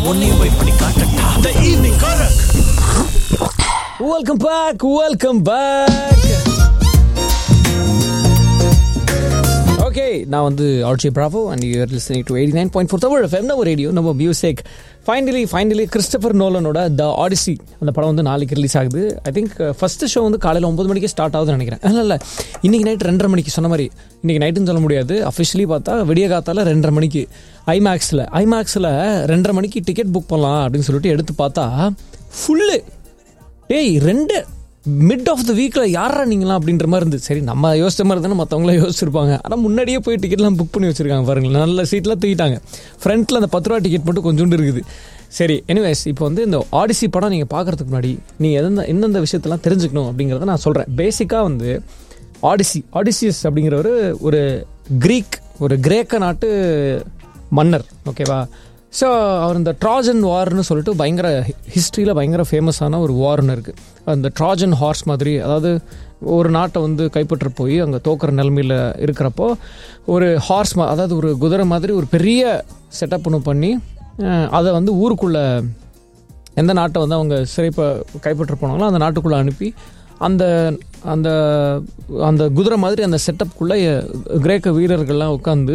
உன்னையும் போய் பண்ணி காட்டட்டா the evening correct welcome back welcome back okay நான் வந்து RJ Bravo and you're listening to eighty nine point four Tamil FM நம்ம ரேடியோ நம்ம மியூசிக் ஃபைனலி ஃபைனலி கிறிஸ்டபர் நோலனோட த ஆடிசி அந்த படம் வந்து நாளைக்கு ரிலீஸ் ஆகுது ஐ திங்க் ஃபர்ஸ்ட் ஷோ வந்து காலையில் ஒம்பது மணிக்கு ஸ்டார்ட் ஆகுதுன்னு நினைக்கிறேன் இல்லை இல்லை இன்னைக்கு நைட் ரெண்டரை மணிக்கு சொன்ன மாதிரி இன்னைக்கு நைட்டுன்னு சொல்ல முடியாது அஃபிஷியலி பார்த்தா விடிய காத்தால ரெண்டரை மணிக்கு ஐமேக்ஸில் ஐமேக்ஸில் ரெண்டரை மணிக்கு டிக்கெட் புக் பண்ணலாம் அப்படின்னு சொல்லிட்டு எடுத்து பார்த்தா ஃபுல்லு டேய் ரெண்டு மிட் ஆஃப் த வீக்கில் யாரா நீங்களாம் அப்படின்ற மாதிரி இருந்துச்சு சரி நம்ம யோசிச்ச மாதிரி தானே மற்றவங்களாம் யோசிச்சிருப்பாங்க ஆனால் முன்னாடியே போய் டிக்கெட்லாம் புக் பண்ணி வச்சிருக்காங்க பாருங்களேன் நல்ல சீட்லாம் தூக்கிட்டாங்க ஃப்ரண்ட்டில் அந்த பத்து ரூபா டிக்கெட் மட்டும் கொஞ்சோண்டு இருக்குது சரி எனிவேஸ் இப்போ வந்து இந்த ஆடிசி படம் நீங்கள் பார்க்கறதுக்கு முன்னாடி நீங்கள் எந்த எந்தெந்த விஷயத்தெல்லாம் தெரிஞ்சுக்கணும் அப்படிங்கிறத நான் சொல்கிறேன் பேசிக்காக வந்து ஆடிசி ஆடிசியஸ் அப்படிங்கிறவர் ஒரு க்ரீக் ஒரு கிரேக்க நாட்டு மன்னர் ஓகேவா ஸோ அவர் இந்த ட்ராஜன் வார்னு சொல்லிட்டு பயங்கர ஹிஸ்ட்ரியில் பயங்கர ஃபேமஸான ஒரு வார்னு இருக்குது அந்த ட்ராஜன் ஹார்ஸ் மாதிரி அதாவது ஒரு நாட்டை வந்து கைப்பற்ற போய் அங்கே தோக்குற நிலமையில் இருக்கிறப்போ ஒரு ஹார்ஸ் மா அதாவது ஒரு குதிரை மாதிரி ஒரு பெரிய செட்டப் ஒன்று பண்ணி அஹ், அதை வந்து ஊருக்குள்ளே எந்த நாட்டை வந்து அவங்க சிறைப்ப கைப்பற்ற போனாங்களோ அந்த நாட்டுக்குள்ளே அனுப்பி அந்த அந்த அந்த குதிரை மாதிரி அந்த செட்டப்புக்குள்ளே கிரேக்க வீரர்கள்லாம் உட்காந்து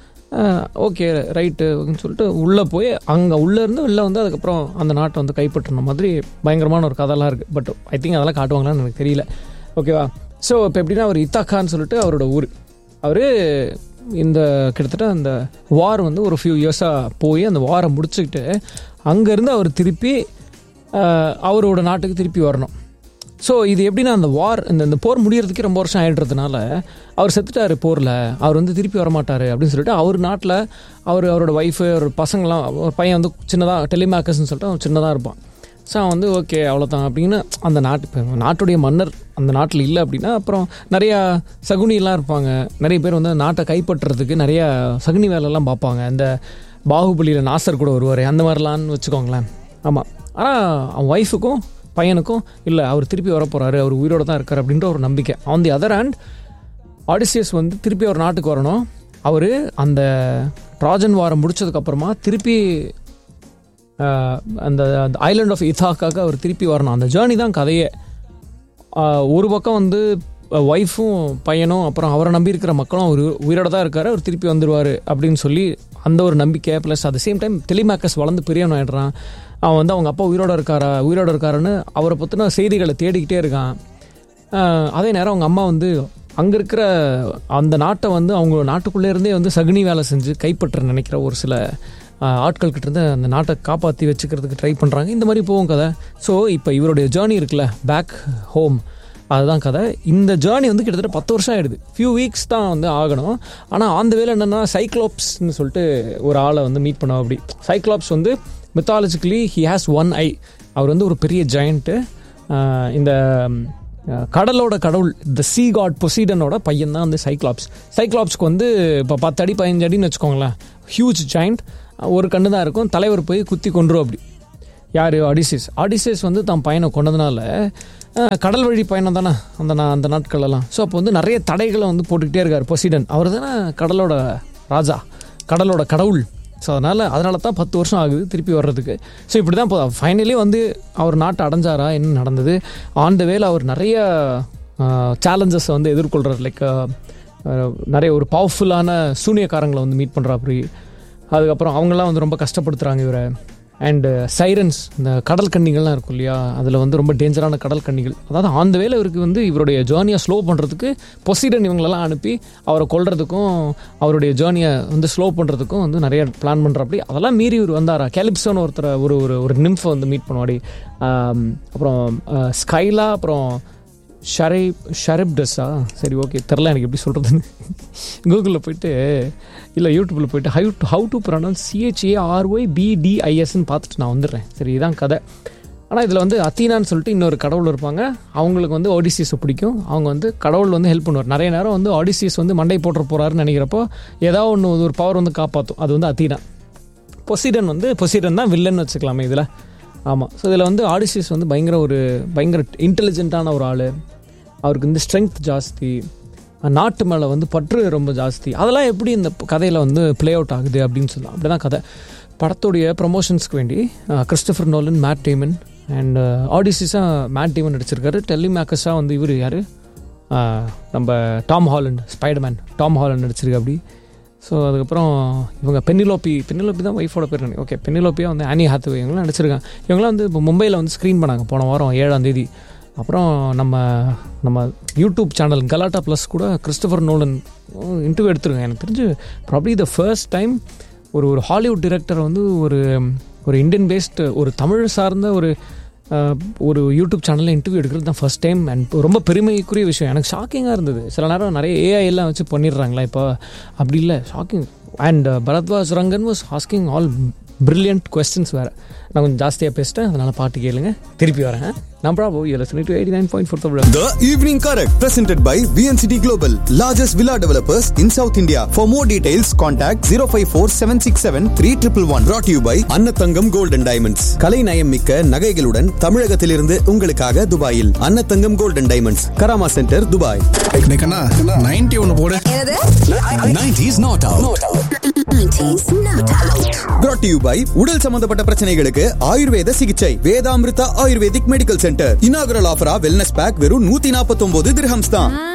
ஓகே ரைட்டு சொல்லிட்டு உள்ளே போய் அங்கே உள்ளேருந்து வெளில வந்து அதுக்கப்புறம் அந்த நாட்டை வந்து கைப்பற்றின மாதிரி பயங்கரமான ஒரு கதைலாம் இருக்குது பட் ஐ திங்க் அதெல்லாம் காட்டுவாங்களான்னு எனக்கு தெரியல ஓகேவா ஸோ இப்போ எப்படின்னா அவர் இத்தாக்கான்னு சொல்லிட்டு அவரோட ஊர் அவர் இந்த கிட்டத்தட்ட அந்த வார் வந்து ஒரு ஃபியூ இயர்ஸாக போய் அந்த வாரை முடிச்சுக்கிட்டு அங்கேருந்து அவர் திருப்பி அஹ், அவரோட நாட்டுக்கு திருப்பி வரணும் ஸோ இது எப்படின்னா அந்த வார் இந்த இந்த போர் முடியறதுக்கே ரொம்ப வருஷம் ஆயிடுறதுனால அவர் செத்துட்டார் போரில் அவர் வந்து திருப்பி வரமாட்டார் அப்படின்னு சொல்லிட்டு அவர் நாட்டில் அவர் அவரோட ஒய்ஃபு அவர் பசங்களாம் ஒரு பையன் வந்து சின்னதாக டெலிமேக்கர்ஸ்னு சொல்லிட்டு அவன் சின்னதாக இருப்பான் ஸோ அவன் வந்து ஓகே அவ்வளோதான் அப்படின்னு அந்த நாட்டு இப்ப நாட்டுடைய மன்னர் அந்த நாட்டில் இல்லை அப்படின்னா அப்புறம் நிறையா சகுனிலாம் இருப்பாங்க நிறைய பேர் வந்து நாட்டை கைப்பற்றுறதுக்கு நிறையா சகுனி வேலைலாம் பார்ப்பாங்க இந்த பாகுபலியில் நாசர் கூட வருவார் அந்த மாதிரிலான்னு வச்சுக்கோங்களேன் ஆமாம் ஆனால் அவன் ஒய்ஃபுக்கும் பையனுக்கும் இல்லை அவர் திருப்பி வர போகிறாரு அவர் உயிரோட தான் இருக்கார் அப்படின்ற ஒரு நம்பிக்கை on the other hand Odysseus வந்து திருப்பி அவர் நாட்டுக்கு வரணும் அவர் அந்த ட்ராஜன் வாரம் முடிச்சதுக்கப்புறமா திருப்பி ஆஹ், அந்த அந்த ஐலாண்ட் ஆஃப் இத்தாக்காக அவர் திருப்பி வரணும் அந்த ஜேர்னி தான் கதையே ஆஹ், ஒரு பக்கம் வந்து ஒய்ஃபும் பையனும் அப்புறம் அவரை நம்பி இருக்கிற மக்களும் அவர் உயிரோட தான் இருக்காரு அவர் திருப்பி வந்துடுவார் அப்படின்னு சொல்லி அந்த ஒரு நம்பிக்கை plus at same time Telemachus வளர்ந்து பெரியவன் ஆயிடுறான் அவன் வந்து அவங்க அப்பா உயிரோட இருக்காரா உயிரோட இருக்காருன்னு அவரை பற்றின செய்திகளை தேடிக்கிட்டே இருக்கான் ஆஹ், அதே நேரம் அவங்க அம்மா வந்து அங்கே இருக்கிற அந்த நாட்டை வந்து அவங்க நாட்டுக்குள்ளே இருந்தே வந்து சகுனி வேலை செஞ்சு கைப்பற்ற நினைக்கிற ஒரு சில ஆஹ், ஆட்கள் கிட்ட இருந்து அந்த நாட்டை காப்பாற்றி வச்சுக்கிறதுக்கு ட்ரை பண்ணுறாங்க இந்த மாதிரி போகும் கதை ஸோ இப்போ இவருடைய ஜேர்னி இருக்குல்ல பேக் ஹோம் அதுதான் கதை இந்த ஜேர்னி வந்து கிட்டத்தட்ட பத்து வருஷம் ஆயிடுது ஃபியூ வீக்ஸ் தான் வந்து ஆகணும் ஆனால் அந்த வேலை என்னென்னா சைக்ளோப்ஸ்னு சொல்லிட்டு ஒரு ஆளை வந்து மீட் பண்ணோம் அப்படி சைக்ளோப்ஸ் வந்து mythologically he has one eye அவர் வந்து ஒரு பெரிய ஜெயண்ட்டு இந்த அஹ், கடலோட கடவுள் த சீ காட் பொசீடனோட பையன் தான் வந்து சைக்ளாப்ஸ் சைக்ளாப்ஸ்க்கு வந்து இப்போ பத்து அடி பதினஞ்சு அடின்னு வச்சுக்கோங்களேன் ஹியூஜ் ஜாயிண்ட் ஒரு கண்ணு தான் இருக்கும் தலைவர் போய் குத்தி கொண்டுரும் அப்படி யார் ஆடிசிஸ் ஆடிசிஸ் வந்து தான் பையனை கொண்டதுனால அஹ், கடல் வழி பயணம் தானே அந்த நா அந்த நாட்களெல்லாம் ஸோ அப்போ வந்து நிறைய தடைகளை வந்து போட்டுக்கிட்டே இருக்கார் பொசிடன் அவர் தானே கடலோட ராஜா கடலோட கடவுள் ஸோ அதனால் அதனால தான் பத்து வருஷம் ஆகுது திருப்பி வர்றதுக்கு ஸோ இப்படி தான் இப்போ ஃபைனலி வந்து அவர் நாட்டை அடைஞ்சாரா என்ன நடந்தது ஆன் த வேல அவர் நிறைய சேலஞ்சஸை வந்து எதிர்கொள்கிறார் லைக் நிறைய ஒரு பவர்ஃபுல்லான சூனியக்காரங்களை வந்து மீட் பண்ணுறா அப்படி அதுக்கப்புறம் அவங்கெல்லாம் வந்து ரொம்ப கஷ்டப்படுத்துகிறாங்க இவரை அண்டு சைரன்ஸ் இந்த கடல் கன்னிகள்லாம் இருக்கும் இல்லையா அதில் வந்து ரொம்ப டேஞ்சரான கடல் கன்னிகள் அதாவது அந்த வேலை இவருக்கு வந்து இவருடைய ஜேர்னியை ஸ்லோ பண்ணுறதுக்கு பொசிடன் இவங்களெல்லாம் அனுப்பி அவரை கொல்றதுக்கும் அவருடைய ஜேர்னியை வந்து ஸ்லோ பண்ணுறதுக்கும் வந்து நிறைய பிளான் பண்ணுறாப்படி அதெல்லாம் மீறி இவர் வந்தாரா கேலிப்சோன்னு ஒருத்தரை ஒரு ஒரு ஒரு நிம்ஃபை வந்து மீட் பண்ணுவாடி ஆம், அப்புறம் அஹ், ஸ்கைலா அப்புறம் ஷரை ஷரிப்டஸா சரி ஓகே தெரில எனக்கு எப்படி சொல்கிறதுன்னு கூகுளில் போயிட்டு இல்லை யூடியூப்பில் போயிட்டு how to how to pronounce CHA RY பிடிஐஎஸ்ன்னு பார்த்துட்டு நான் வந்துடுறேன் சரி இதான் கதை ஆனால் இதில் வந்து அத்தீனான்னு சொல்லிட்டு இன்னொரு கடவுள் இருப்பாங்க அவங்களுக்கு வந்து ஆடிசியஸை பிடிக்கும் அவங்க வந்து கடவுள் வந்து ஹெல்ப் பண்ணுவார் நிறைய நேரம் வந்து ஆடிசியஸ் வந்து மண்டை போட்டுற போகிறாருன்னு நினைக்கிறப்போ ஏதாவது ஒன்று ஒரு பவர் வந்து காப்பாற்றும் அது வந்து அத்தீனா பொசிடன் வந்து பொசிடன் தான் வில்லன் வச்சுக்கலாமே இதில் ஆமாம் ஸோ இதில் வந்து ஆடிசியஸ் வந்து பயங்கர ஒரு பயங்கர இன்டெலிஜென்ட்டான ஒரு ஆள் அவருக்கு வந்து ஸ்ட்ரென்த் ஜாஸ்தி நாட்டு மேலே வந்து பற்று ரொம்ப ஜாஸ்தி அதெல்லாம் எப்படி இந்த கதையில் வந்து ப்ளே அவுட் ஆகுது அப்படின்னு சொல்லலாம் அப்படி தான் கதை படத்துடைய ப்ரமோஷன்ஸ்க்கு வேண்டி Christopher Nolan Matt Damon and ஆடிசிஸாக மேட் டேமன் நடிச்சிருக்காரு டெல்லி மேக்கஸாக வந்து இவர் யார் நம்ம Tom Holland Spiderman Tom Holland நடிச்சிருக்கு அப்படி ஸோ அதுக்கப்புறம் இவங்க பென்னிலோப்பி பென்னிலோப்பி தான் ஒய்ஃபோட பேர் ஓகே பென்னிலோப்பியாக வந்து ஆனி ஹாத்வே இவங்களாம் நடிச்சிருக்காங்க இவங்களாம் வந்து இப்போ மும்பையில் வந்து ஸ்க்ரீன் பண்ணாங்க போன வாரம் ஏழாம் தேதி அப்புறம் நம்ம நம்ம யூடியூப் சேனல் கலாட்டா ப்ளஸ் கூட கிறிஸ்டபர் நோலன் இன்டர்வியூ எடுத்திருக்கேன் எனக்கு தெரிஞ்சு ப்ராப்ளி த ஃபர்ஸ்ட் டைம் ஒரு ஒரு ஹாலிவுட் டிரெக்டர் வந்து ஒரு ஒரு இந்தியன் பேஸ்ட் ஒரு தமிழ் சார்ந்த ஒரு அஹ், ஒரு யூடியூப் சேனலில் இன்டர்வியூ எடுக்கிறது தான் ஃபர்ஸ்ட் டைம் அண்ட் ரொம்ப பெருமைக்குரிய விஷயம் எனக்கு ஷாக்கிங்காக இருந்தது சில நேரம் நிறைய ஏஐ எல்லாம் வச்சு பண்ணிடுறாங்களா இப்போ அப்படி இல்லை shocking and Bharadwaj Rangan was asking all brilliant questions வேறு நான் கொஞ்சம் ஜாஸ்தியாக பேசிட்டேன் அதனால் பாட்டு கேளுங்க திருப்பி வரேன் நான் ப்ராபோ இல்லை to eighty nine point four Tamil The Evening Correct, presented by VNCT Global, largest villa developers in South India. For more details, contact 054 767 3111. Brought to you by Annathangam Gold and Diamonds. கலை நயம் மிக்க நகைகளுடன் தமிழகத்திலிருந்து உங்களுக்காக துபாயில் Annathangam Gold and Diamonds, Karama centre Dubai டேய் கண்ணா 90 ஒன்று போடு என்னது 90s not out brought to you by உடல் சம்பந்தப்பட்ட பிரச்சனைகளுக்கு ஆயுர்வேத சிகிச்சை Vedamrutha ayurvedic medical centre inaugural ஆஃபரா வெல்னஸ் பேக் வெறும் நூத்தி நாற்பத்தி ஒன்பது திரஹம்ஸ் தான்